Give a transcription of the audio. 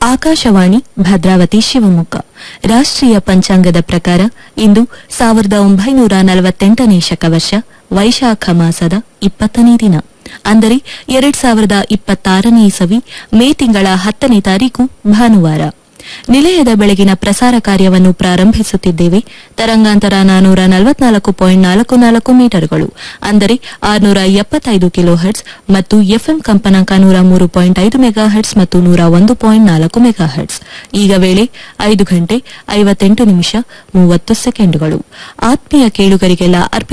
ಆಕಾಶವಾಣಿ ಭದ್ರಾವತಿ ಶಿವಮೊಗ್ಗ ರಾಷ್ಟ್ರೀಯ ಪಂಚಾಂಗದ ಪ್ರಕಾರ ಇಂದು ಸಾವಿರದ ಒಂಬೈನೂರ ನಲವತ್ತೆಂಟನೇ ಶಕವರ್ಷ ವೈಶಾಖ ಮಾಸದ ಇಪ್ಪತ್ತನೇ ದಿನ ಅಂದರೆ ಎರಡ್ ಸಾವಿರದ ಇಪ್ಪತ್ತಾರನೇ ಇಸವಿ ಮೇ ತಿಂಗಳ ಹತ್ತನೇ ತಾರೀಕು ಭಾನುವಾರ ನಿಲಯದ ಬೆಳಗಿನ ಪ್ರಸಾರ ಕಾರ್ಯವನ್ನು ಪ್ರಾರಂಭಿಸುತ್ತಿದ್ದೇವೆ ತರಂಗಾಂತರ ನಾನೂರ ನಲವತ್ನಾಲ್ಕು ಪಾಯಿಂಟ್ ನಾಲ್ಕು ನಾಲ್ಕು ಮೀಟರ್ಗಳು ಅಂದರೆ ಆರುನೂರ ಎಪ್ಪತ್ತೈದು ಕಿಲೋ ಹರ್ಟ್ಸ್ ಮತ್ತು ಎಫ್ಎಂ ಕಂಪನಾಂಕ ನೂರ ಮೂರು ಪಾಯಿಂಟ್ ಐದು ಮೆಗಾ ಹರ್ಟ್ಸ್ ಮತ್ತು ನೂರ ಒಂದು ಪಾಯಿಂಟ್ ನಾಲ್ಕು ಮೆಗಾ ಹರ್ಟ್ಸ್ ಈಗ ವೇಳೆ ಐದು ಗಂಟೆ ಐವತ್ತೆಂಟು ನಿಮಿಷ ಮೂವತ್ತು ಸೆಕೆಂಡುಗಳು ಆತ್ಮೀಯ ಕೇಳುಗರಿಗೆಲ್ಲ ಅರ್ಪಿತ